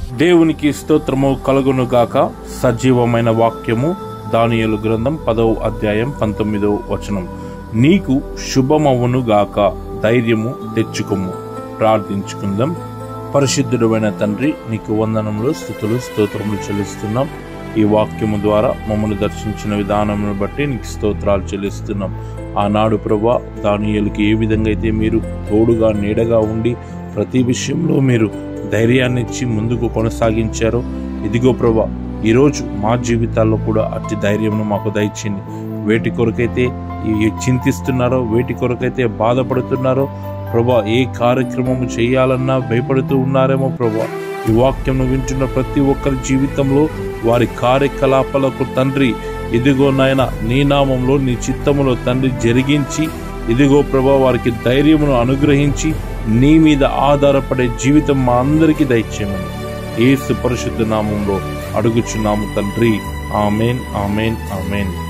దేవునికి స్తోత్రము కలుగును గాక సజీవమైన వాక్యము దానియలు గ్రంథం పదవ అధ్యాయం పంతొమ్మిదవ వచనం నీకు శుభమవును గాక ధైర్యము తెచ్చుకొము ప్రార్థించుకుందాం పరిశుద్ధుడైన తండ్రి నీకు వందనములు స్థుతులు స్తోత్రములు చెల్లిస్తున్నాం ఈ వాక్యము ద్వారా మమ్మల్ని దర్శించిన విధానమును బట్టి నీకు స్తోత్రాలు చెల్లిస్తున్నాం ఆనాడు ప్రభా దానియలకి ఏ విధంగా అయితే మీరు తోడుగా నీడగా ఉండి ప్రతి విషయంలో మీరు ధైర్యాన్ని ఇచ్చి ముందుకు కొనసాగించారో ఇదిగో ప్రభా ఈరోజు మా జీవితాల్లో కూడా అట్టి ధైర్యంను మాకు దయచింది వేటి కొరకైతే ఈ చింతిస్తున్నారో వేటి కొరకైతే బాధపడుతున్నారో ప్రభా ఏ కార్యక్రమం చేయాలన్నా భయపడుతూ ఉన్నారేమో ప్రభా ఈ వాక్యం వింటున్న ప్రతి ఒక్కరి జీవితంలో వారి కార్యకలాపాలకు తండ్రి ఇదిగో నాయన నీ నామంలో నీ చిత్తములో తండ్రి జరిగించి ఇదిగో ప్రభా వారికి ధైర్యమును అనుగ్రహించి నీ మీద ఆధారపడే జీవితం మా అందరికీ దయచేయమని ఏసు పరిశుద్ధ నామంలో అడుగుచున్నాము తండ్రి ఆమెన్ ఆమెన్ ఆమెన్